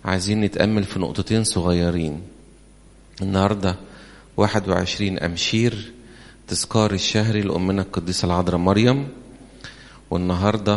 عايزين نتأمل في نقطتين صغيرين النهاردة 21 أمشير تذكار الشهري لأمنا القديسة العذراء مريم والنهاردة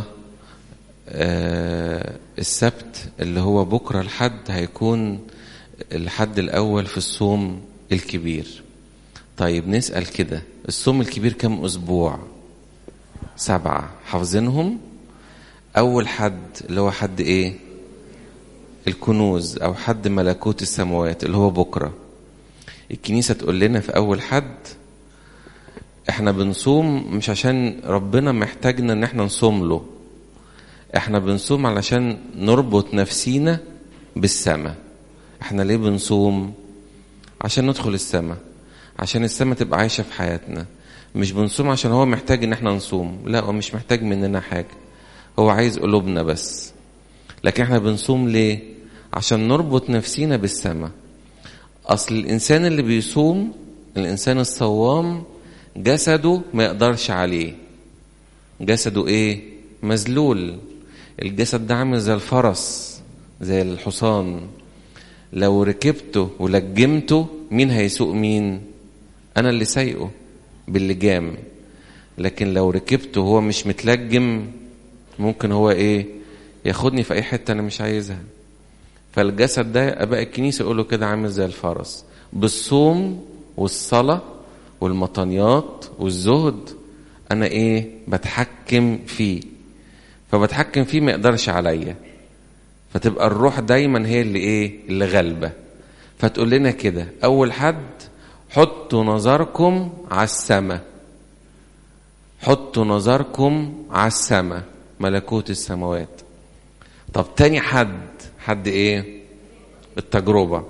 آه السبت اللي هو بكرة الحد هيكون الحد الأول في الصوم الكبير طيب نسأل كده الصوم الكبير كم أسبوع سبعة حافظينهم أول حد اللي هو حد إيه الكنوز أو حد ملكوت السماوات اللي هو بكرة الكنيسة تقول لنا في أول حد احنا بنصوم مش عشان ربنا محتاجنا ان احنا نصوم له احنا بنصوم علشان نربط نفسينا بالسماء احنا ليه بنصوم عشان ندخل السماء عشان السماء تبقى عايشة في حياتنا مش بنصوم عشان هو محتاج ان احنا نصوم لا هو مش محتاج مننا حاجة هو عايز قلوبنا بس لكن احنا بنصوم ليه عشان نربط نفسينا بالسماء اصل الانسان اللي بيصوم الانسان الصوام جسده ما يقدرش عليه جسده ايه مذلول الجسد ده عامل زي الفرس زي الحصان لو ركبته ولجمته مين هيسوق مين انا اللي سايقه باللجام لكن لو ركبته هو مش متلجم ممكن هو ايه ياخدني في اي حته انا مش عايزها فالجسد ده اباء الكنيسه يقولوا كده عامل زي الفرس بالصوم والصلاه والمطنيات والزهد انا ايه بتحكم فيه فبتحكم فيه ما يقدرش عليا فتبقى الروح دايما هي اللي ايه اللي غالبه فتقول لنا كده اول حد حطوا نظركم على السماء حطوا نظركم على السماء ملكوت السماوات طب تاني حد حد ايه التجربة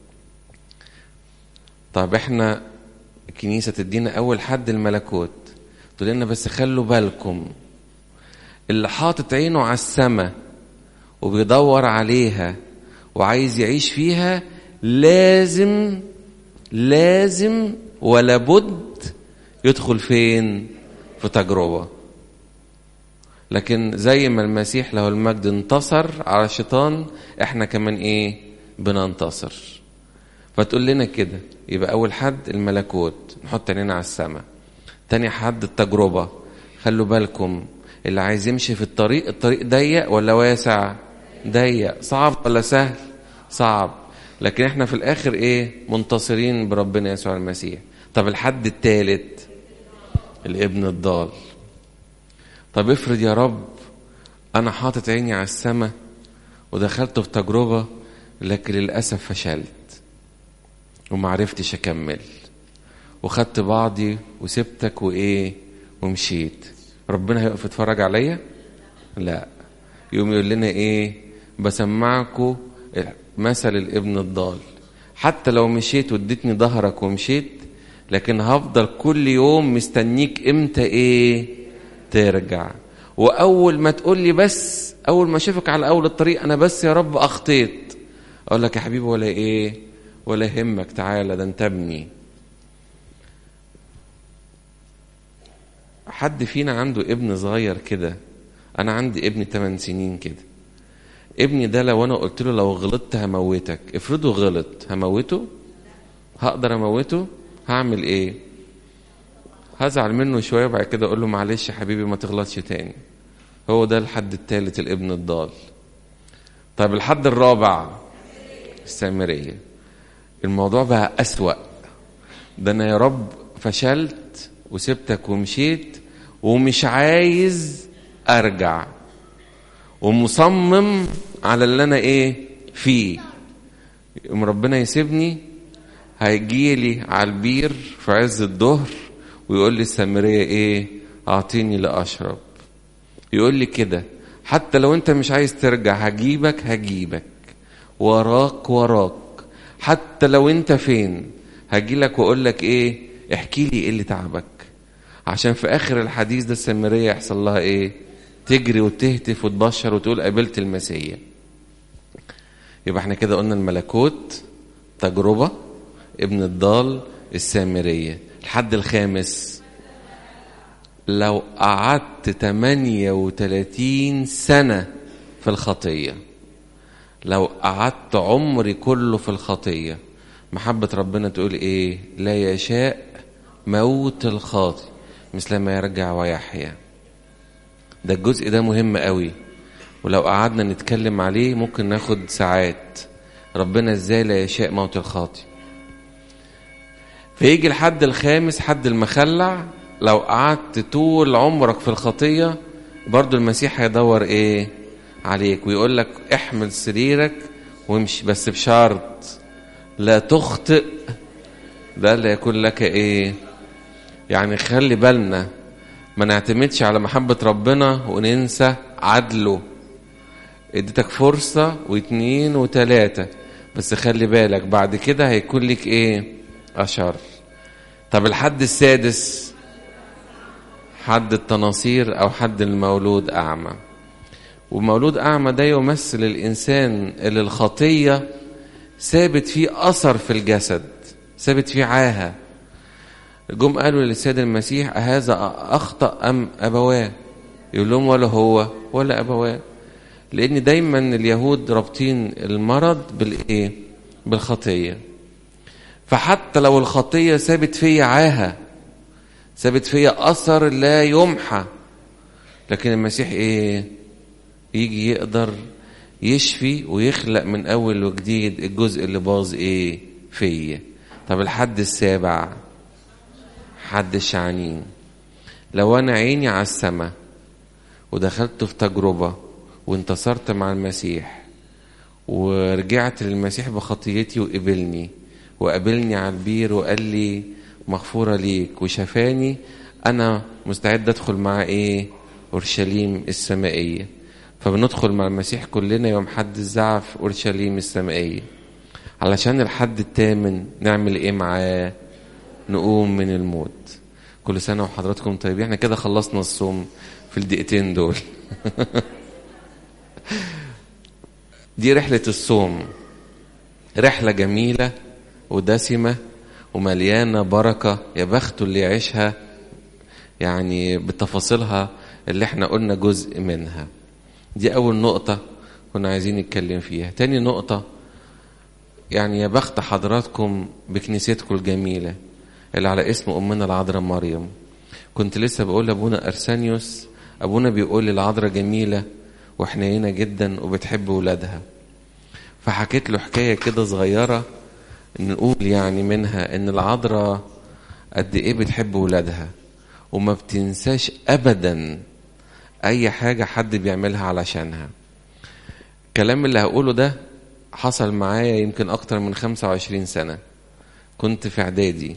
طب احنا الكنيسة تدينا اول حد الملكوت تقول لنا بس خلوا بالكم اللي حاطط عينه على السماء وبيدور عليها وعايز يعيش فيها لازم لازم ولا بد يدخل فين في تجربة لكن زي ما المسيح له المجد انتصر على الشيطان احنا كمان ايه بننتصر فتقول لنا كده يبقى اول حد الملكوت نحط عينينا على السماء تاني حد التجربة خلوا بالكم اللي عايز يمشي في الطريق الطريق ضيق ولا واسع ضيق صعب ولا سهل صعب لكن احنا في الاخر ايه منتصرين بربنا يسوع المسيح طب الحد الثالث الابن الضال طب افرض يا رب انا حاطط عيني على السماء ودخلت في تجربه لكن للاسف فشلت ومعرفتش اكمل وخدت بعضي وسبتك وايه ومشيت ربنا هيقف يتفرج عليا لا يقوم يقول لنا ايه بسمعكم مثل الابن الضال حتى لو مشيت واديتني ظهرك ومشيت لكن هفضل كل يوم مستنيك امتى ايه ترجع واول ما تقول لي بس اول ما اشوفك على اول الطريق انا بس يا رب اخطيت اقول لك يا حبيبي ولا ايه ولا يهمك تعالى ده انت ابني حد فينا عنده ابن صغير كده انا عندي ابن 8 سنين كده ابني ده لو انا قلت له لو غلطت هموتك افرضه غلط هموته هقدر اموته هعمل ايه هزعل منه شويه وبعد كده اقول له معلش يا حبيبي ما تغلطش تاني هو ده الحد الثالث الابن الضال طيب الحد الرابع السامريه الموضوع بقى اسوا ده انا يا رب فشلت وسبتك ومشيت ومش عايز ارجع ومصمم على اللي انا ايه فيه يوم ربنا يسيبني هيجيلي على البير في عز الظهر ويقول لي السامريه ايه اعطيني لاشرب يقول لي كده حتى لو انت مش عايز ترجع هجيبك هجيبك وراك وراك حتى لو انت فين هجيلك واقول لك ايه احكي لي ايه اللي تعبك عشان في اخر الحديث ده السامريه يحصل لها ايه تجري وتهتف وتبشر وتقول قابلت المسيح يبقى احنا كده قلنا الملكوت تجربة ابن الضال السامرية الحد الخامس لو قعدت 38 سنة في الخطية لو قعدت عمري كله في الخطية محبة ربنا تقول ايه لا يشاء موت الخاطي مثل ما يرجع ويحيا ده الجزء ده مهم قوي ولو قعدنا نتكلم عليه ممكن ناخد ساعات ربنا ازاي لا يشاء موت الخاطي فيجي الحد الخامس حد المخلع لو قعدت طول عمرك في الخطية برضو المسيح هيدور ايه عليك ويقول لك احمل سريرك وامشي بس بشرط لا تخطئ ده لا يكون لك ايه يعني خلي بالنا ما نعتمدش على محبة ربنا وننسى عدله اديتك فرصة واتنين وتلاتة بس خلي بالك بعد كده هيكون لك ايه اشر طب الحد السادس حد التناصير او حد المولود اعمى ومولود اعمى ده يمثل الانسان اللي الخطيه ثابت فيه اثر في الجسد ثابت فيه عاهه جم قالوا للسيد المسيح أهذا أخطأ أم أبواه يقول لهم ولا هو ولا أبواه لأن دايما اليهود رابطين المرض بالإيه بالخطية فحتى لو الخطية ثابت فيا عاهة ثابت فيا أثر لا يمحى لكن المسيح إيه يجي يقدر يشفي ويخلق من أول وجديد الجزء اللي باظ إيه فيا طب الحد السابع حد الشعنين لو انا عيني على السماء ودخلت في تجربة وانتصرت مع المسيح ورجعت للمسيح بخطيتي وقبلني وقابلني على البير وقال لي مغفورة ليك وشفاني أنا مستعد أدخل مع إيه أورشليم السمائية فبندخل مع المسيح كلنا يوم حد الزعف أورشليم السمائية علشان الحد الثامن نعمل إيه معاه نقوم من الموت كل سنة وحضراتكم طيبين احنا كده خلصنا الصوم في الدقيقتين دول دي رحلة الصوم رحلة جميلة ودسمة ومليانة بركة يا بخته اللي يعيشها يعني بتفاصيلها اللي احنا قلنا جزء منها دي أول نقطة كنا عايزين نتكلم فيها تاني نقطة يعني يا بخت حضراتكم بكنيستكم الجميله اللي على اسم أمنا العذراء مريم كنت لسه بقول لأبونا أرسانيوس أبونا بيقول لي العذراء جميلة وحنينة جدا وبتحب ولادها فحكيت له حكاية كده صغيرة نقول يعني منها إن العذراء قد إيه بتحب ولادها وما بتنساش أبدا أي حاجة حد بيعملها علشانها الكلام اللي هقوله ده حصل معايا يمكن أكتر من 25 سنة كنت في إعدادي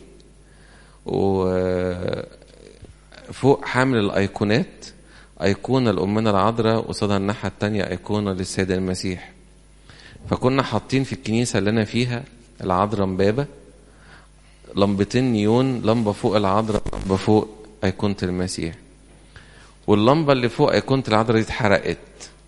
وفوق حامل الايقونات ايقونه لامنا العذراء قصادها الناحيه التانية ايقونه للسيد المسيح فكنا حاطين في الكنيسه اللي انا فيها العذراء مبابه لمبتين نيون لمبه فوق العذراء لمبه فوق ايقونه المسيح واللمبه اللي فوق ايقونه العذراء دي اتحرقت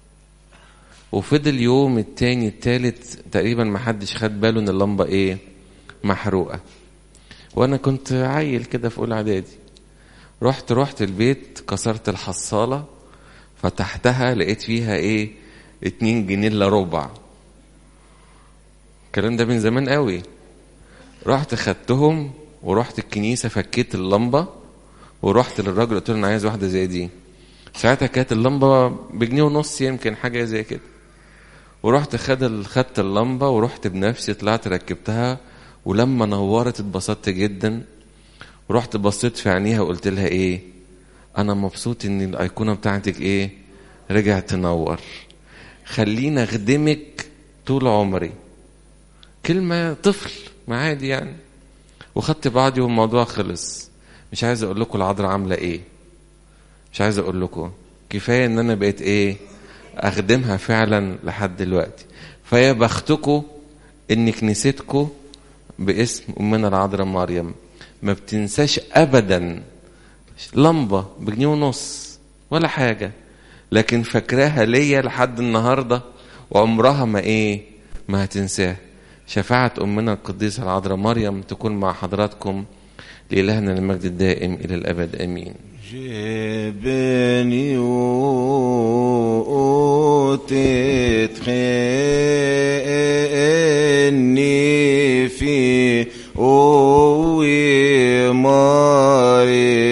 وفضل يوم التاني التالت تقريبا ما حدش خد باله ان اللمبه ايه محروقه وانا كنت عيل كده في اولى اعدادي رحت رحت البيت كسرت الحصاله فتحتها لقيت فيها ايه اتنين جنيه الا ربع الكلام ده من زمان قوي رحت خدتهم ورحت الكنيسه فكيت اللمبه ورحت للراجل قلت له انا عايز واحده زي دي ساعتها كانت اللمبه بجنيه ونص يمكن حاجه زي كده ورحت خد خدت اللمبه ورحت بنفسي طلعت ركبتها ولما نورت اتبسطت جدا ورحت بصيت في عينيها وقلت لها ايه انا مبسوط ان الايقونه بتاعتك ايه رجعت تنور خليني اخدمك طول عمري كلمه طفل ما عادي يعني وخدت بعضي والموضوع خلص مش عايز اقول لكم العذراء عامله ايه مش عايز اقول لكم كفايه ان انا بقيت ايه اخدمها فعلا لحد دلوقتي فيا بختكم ان كنيستكم باسم امنا العذراء مريم ما بتنساش ابدا لمبه بجنيه ونص ولا حاجه لكن فاكراها ليا لحد النهارده وعمرها ما ايه ما هتنساها شفاعة أمنا القديسة العذراء مريم تكون مع حضراتكم لإلهنا المجد الدائم إلى الأبد آمين جبني وتتخني في قوي ماري